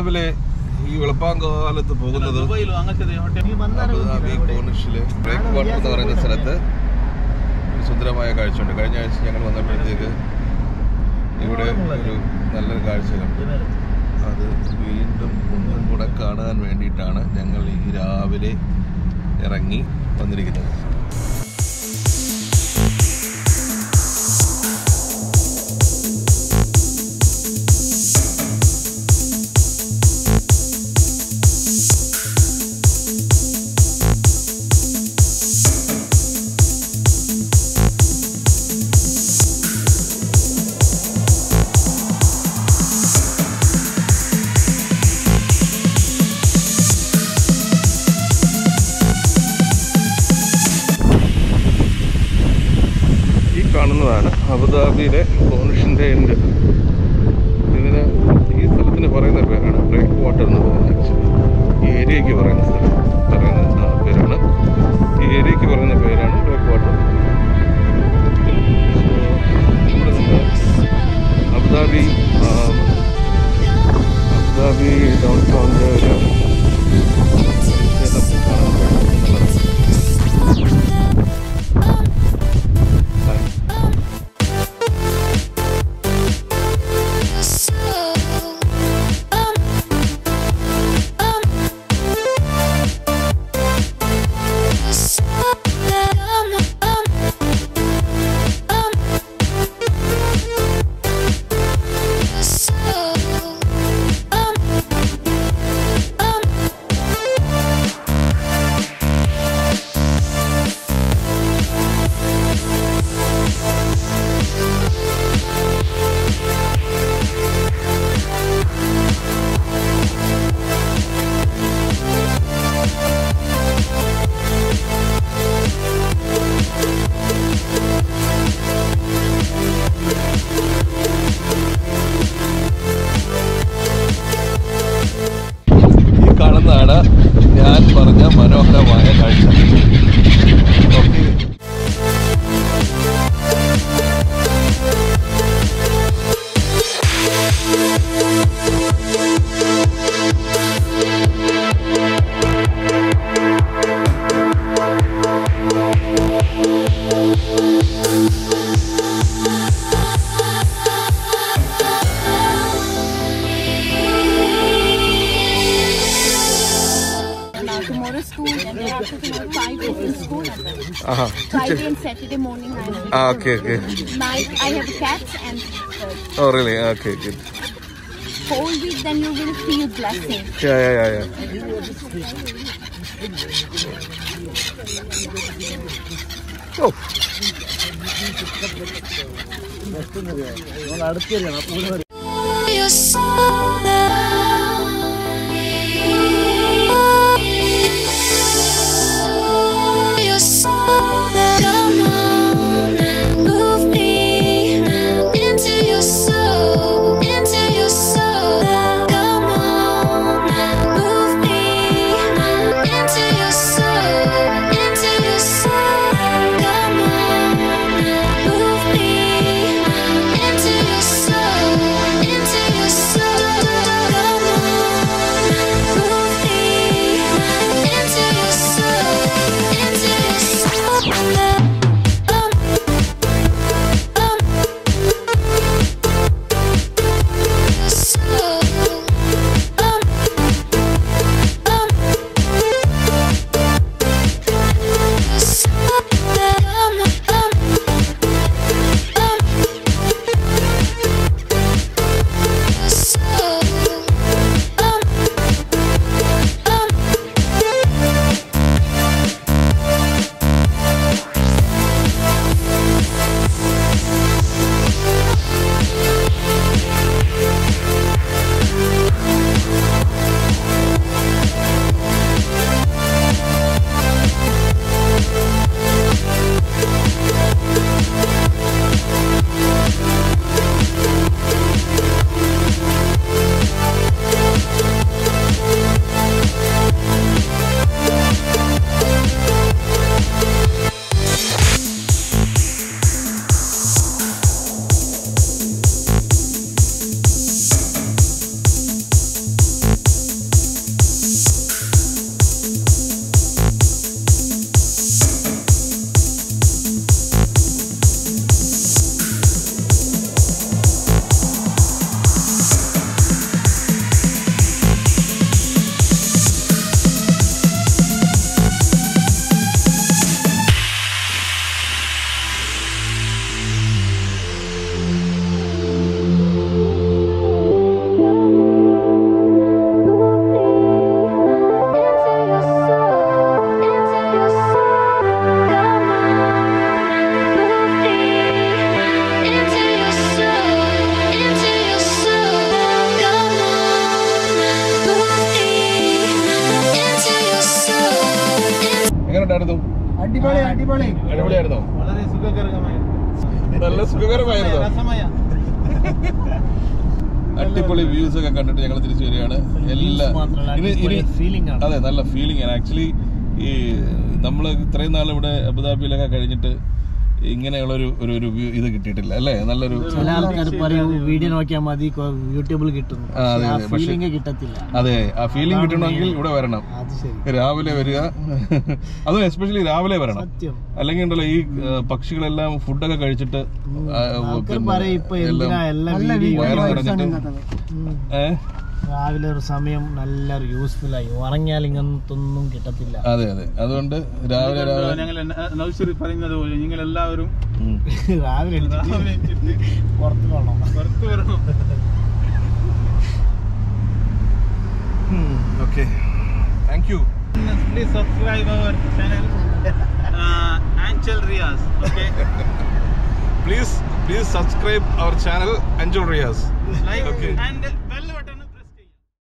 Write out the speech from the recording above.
രാവിലെ ഈ വെളുപ്പാങ്കാലത്ത് പോകുന്നത് അബുദാബി കോർണിഷിലെ ബ്രേക്ക് വാട്ടർ എന്ന് പറയുന്ന സ്ഥലത്ത് ഒരു സുന്ദരമായ കാഴ്ചയുണ്ട് കഴിഞ്ഞ ആഴ്ച ഞങ്ങൾ വന്നപ്പോഴത്തേക്ക് ഇവിടെ ഒരു നല്ലൊരു കാഴ്ച കണ്ടു അത് വീണ്ടും ഒന്നും കൂടെ കാണാൻ വേണ്ടിയിട്ടാണ് ഞങ്ങൾ ഈ രാവിലെ ഇറങ്ങി വന്നിരിക്കുന്നത് ഈ കാണുന്നതാണ് അബുദാബിയിലെ കോണിഷിൻ്റെ എൻഡ് ഇതിന് ഈ സ്ഥലത്തിന് പറയുന്ന പേരാണ് ബ്രേക്ക് വാട്ടർ എന്ന് പറയുന്നത് ആക്ച്വലി ഈ ഏരിയയ്ക്ക് പറയുന്ന സ്ഥലം പറയുന്ന ആ, പേരാണ് ഈ ഏരിയയ്ക്ക് പറയുന്ന പേരാണ് ബ്രേക്ക് വാട്ടർ അബുദാബി ആ, അബുദാബി ഡൗൺ ടൗണിൻ്റെ ഒരു സ്ഥലം കാണാൻ പറ്റുന്നതാണ് ഈ കാണുന്നതാണ് ഞാൻ പറഞ്ഞ മനോഹരമായ കാഴ്ച okay Now tomorrow school and day after tomorrow five days in school and then aha Friday and Saturday morning I'm ah okay okay night I have cats and uh, oh really okay good whole week then you will feel blessing. Yeah yeah yeah yeah oh Your soul Your soul Come on and move me into your soul, into your soul. Come on and move me into your soul, into your soul. Come on and move me into your soul, into your soul. Come ഉണ്ടായിരുന്നു അടിപൊളി അടിപൊളി അടിപൊളിയായിരുന്നോ വളരെ സുഖകരമായിരുന്നു നല്ല സുഖകരമായിരുന്നോ രസമായ അടിപൊളി views ഒക്കെ കണ്ടിട്ട് ഞങ്ങൾ തിരിച്ചു വരികയാണ് എല്ലാ ഇനി ഇനി ഫീലിംഗ് ആണ് അതെ നല്ല ഫീലിംഗ് ആണ് ആക്ച്വലി ഈ നമ്മൾ ഇത്രയും നാൾ ഇവിടെ അബുദാബിയിലൊക്കെ കഴിഞ്ഞിട്ട് ഇങ്ങനെയുള്ള ഒരു ഒരു ഒരു view ഇത് കിട്ടിയിട്ടില്ല അല്ലേ നല്ലൊരു ചില ആൾക്കാർ പറയും വീഡിയോ നോക്കിയാൽ മതി കൊ- യൂട്യൂബിൽ കിട്ടുന്നു ആ, അതെ, പക്ഷേ ആ അതെ. പക്ഷേ- ഫീലിംഗ് കിട്ടത്തില്ല അതെ ആ ഫീലിംഗ് കിട്ടണമെങ്കിൽ ഇവിടെ വരണം അത് ശരി രാവിലെ വരിക അതും എസ്പെഷ്യലി രാവിലെ വരണം സത്യം അല്ലെങ്കിൽ ഉണ്ടല്ലോ ഈ ആ, പക്ഷികളെല്ലാം ഫുഡൊക്കെ കഴിച്ചിട്ട് ആ, ആൾക്കാർ പിന്നെ പറയും ഇപ്പൊ എന്തിനാ എല്ലാം എല്ലാ വീഡിയോ വയറ് നിറഞ്ഞിട്ട് ഏ രാവിലെ ഒരു സമയം നല്ല യൂസ്ഫുൾ ആയി ഉറങ്ങിയാൽ ഇങ്ങനത്തൊന്നും കിട്ടത്തില്ല അതെ അതെ അതുകൊണ്ട് രാവിലെ രാവിലെ ഞങ്ങൾ നൗഷറി പറയുന്നത് പോലെ നിങ്ങൾ എല്ലാവരും ഉം. രാവിലെ എണീറ്റിട്ട് രാവിലെ എണീറ്റിട്ട് പുറത്ത് പോകണം പുറത്ത് വരണം okay thank you please subscribe our channel uh, Angel Riaz okay please please subscribe our channel Angel Riaz like Okay. and